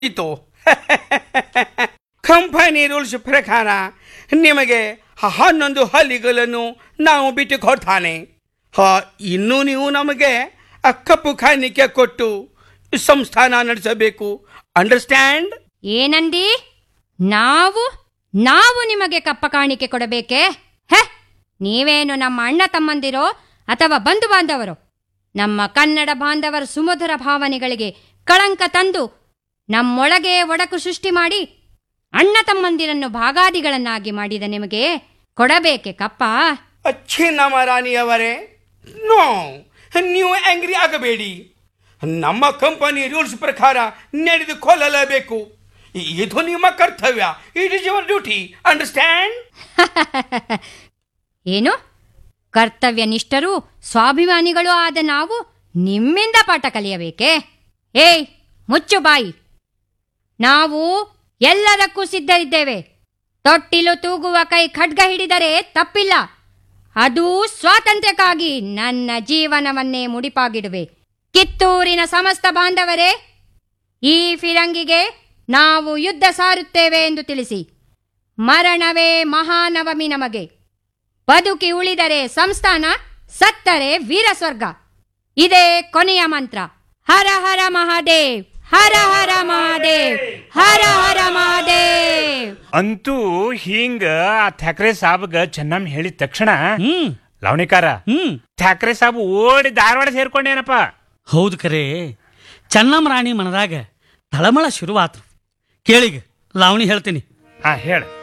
ಇತ್ತು company rules ಪ್ರಕಾರ ನಿಮಗೆ ಹನ್ನೊಂದು ಹಲ್ಲಿಗಳನ್ನು ನಾವು ಬಿಟ್ಟು ಕೊಡ್ತಾನೆ ಹ, ಇನ್ನು ನೀವು ನಮಗೆ ಆ ಕಪ್ಪು ಕಾಣಿಕೆ ಕೊಟ್ಟು ಸಂಸ್ಥಾನ ನಡೆಸಬೇಕು ಅಂಡರ್ಸ್ಟ್ಯಾಂಡ್ ಏನಂದಿ ನಾವು ನಾವು ನಿಮಗೆ ಕಪ್ಪ ಕಾಣಿಕೆ ಕೊಡಬೇಕೆ ಹೆ ನೀವೇನು ನಮ್ಮ ಅಣ್ಣ ತಮ್ಮಂದಿರೋ ಅಥವಾ ಬಂಧು ಬಾಂಧವರು ನಮ್ಮ ಕನ್ನಡ ಬಾಂಧವರ ಸುಮಧುರ ಭಾವನೆಗಳಿಗೆ ಕಳಂಕ ತಂದು ನಮ್ಮೊಳಗೆ ಒಡಕು ಸೃಷ್ಟಿ ಮಾಡಿ ಅಣ್ಣ ತಮ್ಮಂದಿರನ್ನು ಭಾಗಾದಿಗಳನ್ನಾಗಿ ಮಾಡಿದ ನಿಮಗೆ ಕೊಡಬೇಕೆ ಕಪ್ಪ ಚಿನ್ನಮ್ಮ ರಾಣಿಯವರೇ ನೋ ನೀವು ಆಂಗ್ರಿ ಆಗಬೇಡಿ ನಮ್ಮ ಕಂಪನಿ ರೂಲ್ಸ್ ಪ್ರಕಾರ ನಡೆದುಕೊಳ್ಳಲೇಬೇಕು ಇದು ನಿಮ್ಮ ಕರ್ತವ್ಯ it is your duty understand ಏನು ಕರ್ತವ್ಯ ನಿಷ್ಠರೂ ಸ್ವಾಭಿಮಾನಿಗಳೂ ಆದ ನಾವು ನಿಮ್ಮಿಂದ ಪಾಠ ಕಲಿಯಬೇಕೆ ಏಯ್ ಮುಚ್ಚು ಬಾಯಿ ನಾವು ಎಲ್ಲದಕ್ಕೂ ಸಿದ್ಧರಿದ್ದೇವೆ ತೊಟ್ಟಿಲು ತೂಗುವ ಕೈ ಖಡ್ಗ ಹಿಡಿದರೆ ತಪ್ಪಿಲ್ಲ ಅದು ಸ್ವಾತಂತ್ರ್ಯಕ್ಕಾಗಿ ನನ್ನ ಜೀವನವನ್ನೇ ಮುಡಿಪಾಗಿಡುವೆ ಕಿತ್ತೂರಿನ ಸಮಸ್ತ ಬಾಂಧವರೇ ಈ ಫಿರಂಗಿಗೆ ನಾವು ಯುದ್ಧ ಸಾರುತ್ತೇವೆ ಎಂದು ತಿಳಿಸಿ ಮರಣವೇ ಮಹಾನವಮಿ ನಮಗೆ ಬದುಕಿ ಉಳಿದರೆ ಸಂಸ್ಥಾನ ಸತ್ತರೆ ವೀರಸ್ವರ್ಗ ಇದೇ ಕೊನೆಯ ಮಂತ್ರ ಹರ ಹರ ಮಹಾದೇವ್ ಹರ ಹರ ಮಹಾದೇವ್ ಹರ ಹರ ಮಹಾದೇವ್ ಅಂತೂ ಹಿಂಗ ಆ ಥ್ಯಾಕ್ರೆ ಸಾಬ್ಗ ಚೆನ್ನಮ್ಮ ಹೇಳಿದ ತಕ್ಷಣ ಹ್ಮ್ ಲವಣಿಕಾರ ಹ್ಮ್ ಥ್ಯಾಕ್ರೆ ಸಾಬ್ ಓಡಿ ಧಾರವಾಡ ಸೇರ್ಕೊಂಡೇನಪ್ಪ ಹೌದು ಕರೆ ಚೆನ್ನಮ್ಮ ರಾಣಿ ಮನದಾಗ ತಳಮಳ ಶುರುವಾತು ಕೇಳಿಗ ಲಾವಣಿ ಹೇಳ್ತೀನಿ ಹಾ ಹೇಳ